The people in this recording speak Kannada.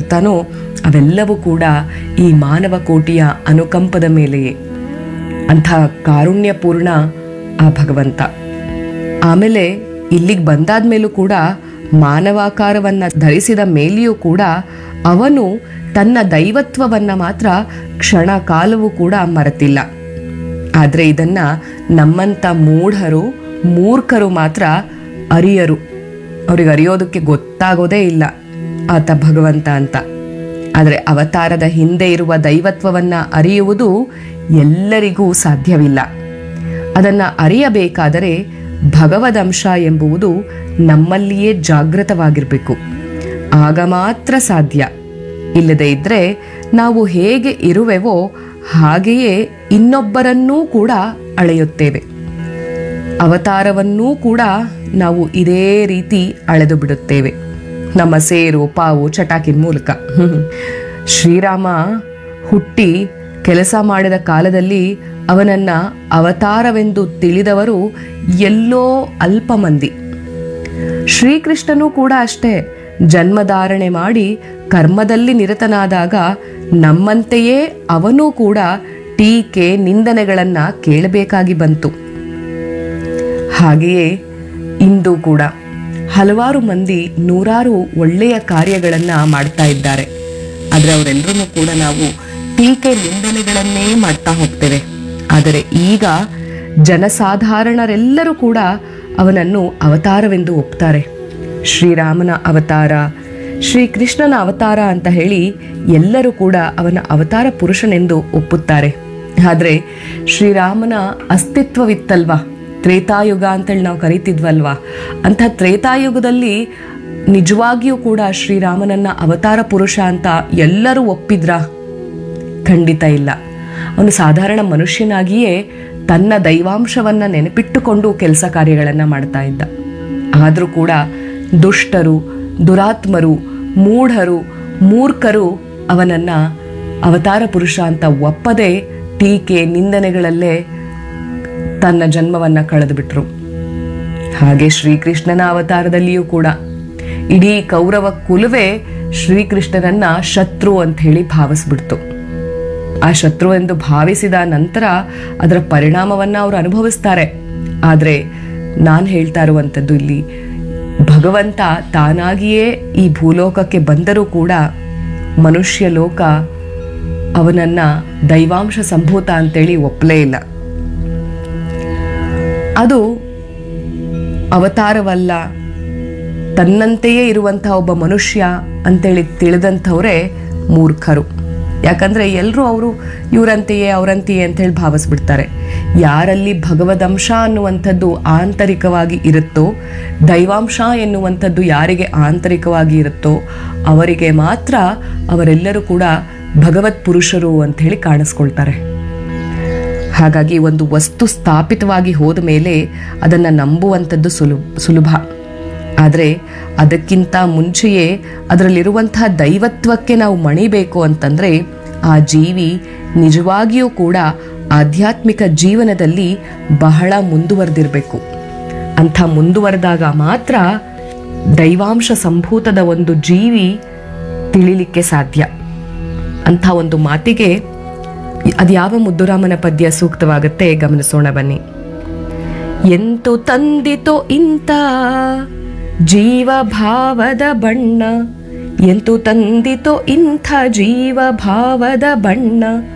ಕೊಟ್ಟಿರ್ತಾನೋ ಅವೆಲ್ಲವೂ ಕೂಡ ಈ ಮಾನವ ಕೋಟಿಯ ಅನುಕಂಪದ ಮೇಲೆಯೇ ಅಂಥ ಕಾರುಣ್ಯಪೂರ್ಣ ಆ ಭಗವಂತ ಆಮೇಲೆ ಇಲ್ಲಿಗೆ ಬಂದಾದ ಮೇಲೂ ಕೂಡ ಮಾನವಾಕಾರವನ್ನ ಧರಿಸಿದ ಮೇಲೆಯೂ ಕೂಡ ಅವನು ತನ್ನ ದೈವತ್ವವನ್ನ ಮಾತ್ರ ಕ್ಷಣ ಕಾಲವೂ ಕೂಡ ಮರೆತಿಲ್ಲ ಆದರೆ ಇದನ್ನ ನಮ್ಮಂಥ ಮೂಢರು ಮೂರ್ಖರು ಮಾತ್ರ ಅರಿಯರು ಅವ್ರಿಗೆ ಅರಿಯೋದಕ್ಕೆ ಗೊತ್ತಾಗೋದೇ ಇಲ್ಲ ಆತ ಭಗವಂತ ಅಂತ ಆದರೆ ಅವತಾರದ ಹಿಂದೆ ಇರುವ ದೈವತ್ವವನ್ನ ಅರಿಯುವುದು ಎಲ್ಲರಿಗೂ ಸಾಧ್ಯವಿಲ್ಲ ಅದನ್ನ ಅರಿಯಬೇಕಾದರೆ ಭಗವದಂಶ ಎಂಬುವುದು ನಮ್ಮಲ್ಲಿಯೇ ಜಾಗೃತವಾಗಿರಬೇಕು ಆಗ ಮಾತ್ರ ಸಾಧ್ಯ ಇಲ್ಲದೆ ಇದ್ರೆ ನಾವು ಹೇಗೆ ಇರುವೆವೋ ಹಾಗೆಯೇ ಇನ್ನೊಬ್ಬರನ್ನೂ ಕೂಡ ಅಳೆಯುತ್ತೇವೆ ಅವತಾರವನ್ನೂ ಕೂಡ ನಾವು ಇದೇ ರೀತಿ ಅಳೆದು ಬಿಡುತ್ತೇವೆ ನಮ್ಮ ಸೇರು ಪಾವು ಚಟಾಕಿನ ಮೂಲಕ ಶ್ರೀರಾಮ ಹುಟ್ಟಿ ಕೆಲಸ ಮಾಡಿದ ಕಾಲದಲ್ಲಿ ಅವನನ್ನ ಅವತಾರವೆಂದು ತಿಳಿದವರು ಎಲ್ಲೋ ಅಲ್ಪ ಮಂದಿ ಶ್ರೀಕೃಷ್ಣನೂ ಕೂಡ ಅಷ್ಟೇ ಜನ್ಮಧಾರಣೆ ಮಾಡಿ ಕರ್ಮದಲ್ಲಿ ನಿರತನಾದಾಗ ನಮ್ಮಂತೆಯೇ ಅವನೂ ಕೂಡ ಟೀಕೆ ನಿಂದನೆಗಳನ್ನ ಕೇಳಬೇಕಾಗಿ ಬಂತು ಹಾಗೆಯೇ ಇಂದು ಕೂಡ ಹಲವಾರು ಮಂದಿ ನೂರಾರು ಒಳ್ಳೆಯ ಕಾರ್ಯಗಳನ್ನ ಮಾಡ್ತಾ ಇದ್ದಾರೆ ಆದರೆ ಅವರೆಲ್ಲರೂ ಕೂಡ ನಾವು ಟೀಕೆ ನಿಂದನೆಗಳನ್ನೇ ಮಾಡ್ತಾ ಹೋಗ್ತೇವೆ ಆದರೆ ಈಗ ಜನಸಾಧಾರಣರೆಲ್ಲರೂ ಕೂಡ ಅವನನ್ನು ಅವತಾರವೆಂದು ಒಪ್ತಾರೆ ಶ್ರೀರಾಮನ ಅವತಾರ ಶ್ರೀಕೃಷ್ಣನ ಅವತಾರ ಅಂತ ಹೇಳಿ ಎಲ್ಲರೂ ಕೂಡ ಅವನ ಅವತಾರ ಪುರುಷನೆಂದು ಒಪ್ಪುತ್ತಾರೆ ಆದರೆ ಶ್ರೀರಾಮನ ಅಸ್ತಿತ್ವವಿತ್ತಲ್ವಾ ತ್ರೇತಾಯುಗ ಅಂತೇಳಿ ನಾವು ಕರಿತಿದ್ವಲ್ವಾ ಅಂಥ ತ್ರೇತಾಯುಗದಲ್ಲಿ ನಿಜವಾಗಿಯೂ ಕೂಡ ಶ್ರೀರಾಮನನ್ನ ಅವತಾರ ಪುರುಷ ಅಂತ ಎಲ್ಲರೂ ಒಪ್ಪಿದ್ರಾ ಖಂಡಿತ ಇಲ್ಲ ಅವನು ಸಾಧಾರಣ ಮನುಷ್ಯನಾಗಿಯೇ ತನ್ನ ದೈವಾಂಶವನ್ನ ನೆನಪಿಟ್ಟುಕೊಂಡು ಕೆಲಸ ಕಾರ್ಯಗಳನ್ನು ಮಾಡ್ತಾ ಇದ್ದ ಆದರೂ ಕೂಡ ದುಷ್ಟರು ದುರಾತ್ಮರು ಮೂಢರು ಮೂರ್ಖರು ಅವನನ್ನ ಅವತಾರ ಪುರುಷ ಅಂತ ಒಪ್ಪದೆ ಟೀಕೆ ನಿಂದನೆಗಳಲ್ಲೇ ತನ್ನ ಜನ್ಮವನ್ನ ಕಳೆದು ಬಿಟ್ರು ಹಾಗೆ ಶ್ರೀಕೃಷ್ಣನ ಅವತಾರದಲ್ಲಿಯೂ ಕೂಡ ಇಡೀ ಕೌರವ ಕುಲವೇ ಶ್ರೀಕೃಷ್ಣನನ್ನ ಶತ್ರು ಅಂತ ಹೇಳಿ ಭಾವಿಸ್ಬಿಡ್ತು ಆ ಶತ್ರು ಎಂದು ಭಾವಿಸಿದ ನಂತರ ಅದರ ಪರಿಣಾಮವನ್ನ ಅವರು ಅನುಭವಿಸ್ತಾರೆ ಆದರೆ ನಾನು ಹೇಳ್ತಾ ಇರುವಂಥದ್ದು ಇಲ್ಲಿ ಭಗವಂತ ತಾನಾಗಿಯೇ ಈ ಭೂಲೋಕಕ್ಕೆ ಬಂದರೂ ಕೂಡ ಮನುಷ್ಯ ಲೋಕ ಅವನನ್ನ ದೈವಾಂಶ ಸಂಭೂತ ಅಂತೇಳಿ ಒಪ್ಪಲೇ ಇಲ್ಲ ಅದು ಅವತಾರವಲ್ಲ ತನ್ನಂತೆಯೇ ಇರುವಂತಹ ಒಬ್ಬ ಮನುಷ್ಯ ಅಂತೇಳಿ ತಿಳಿದಂಥವರೇ ಮೂರ್ಖರು ಯಾಕಂದ್ರೆ ಎಲ್ಲರೂ ಅವರು ಇವರಂತೆಯೇ ಅವರಂತೆಯೇ ಅಂತೇಳಿ ಭಾವಿಸ್ಬಿಡ್ತಾರೆ ಯಾರಲ್ಲಿ ಭಗವದಂಶ ಅನ್ನುವಂಥದ್ದು ಆಂತರಿಕವಾಗಿ ಇರುತ್ತೋ ದೈವಾಂಶ ಎನ್ನುವಂಥದ್ದು ಯಾರಿಗೆ ಆಂತರಿಕವಾಗಿ ಇರುತ್ತೋ ಅವರಿಗೆ ಮಾತ್ರ ಅವರೆಲ್ಲರೂ ಕೂಡ ಭಗವತ್ ಪುರುಷರು ಅಂತ ಹೇಳಿ ಕಾಣಿಸ್ಕೊಳ್ತಾರೆ ಹಾಗಾಗಿ ಒಂದು ವಸ್ತು ಸ್ಥಾಪಿತವಾಗಿ ಹೋದ ಮೇಲೆ ಅದನ್ನು ನಂಬುವಂಥದ್ದು ಸುಲಭ ಸುಲಭ ಆದರೆ ಅದಕ್ಕಿಂತ ಮುಂಚೆಯೇ ಅದರಲ್ಲಿರುವಂತಹ ದೈವತ್ವಕ್ಕೆ ನಾವು ಮಣಿಬೇಕು ಅಂತಂದ್ರೆ ಆ ಜೀವಿ ನಿಜವಾಗಿಯೂ ಕೂಡ ಆಧ್ಯಾತ್ಮಿಕ ಜೀವನದಲ್ಲಿ ಬಹಳ ಮುಂದುವರೆದಿರಬೇಕು ಅಂಥ ಮುಂದುವರೆದಾಗ ಮಾತ್ರ ದೈವಾಂಶ ಸಂಭೂತದ ಒಂದು ಜೀವಿ ತಿಳಿಲಿಕ್ಕೆ ಸಾಧ್ಯ ಅಂಥ ಒಂದು ಮಾತಿಗೆ ಅದ್ಯಾವ ಮುದ್ದುರಾಮನ ಪದ್ಯ ಸೂಕ್ತವಾಗುತ್ತೆ ಗಮನಿಸೋಣ ಬನ್ನಿ ಎಂತು ತಂದಿತೋ ಇಂಥ ಜೀವ ಭಾವದ ಬಣ್ಣ ಎಂತು ತಂದಿತೋ ಇಂಥ ಜೀವ ಭಾವದ ಬಣ್ಣ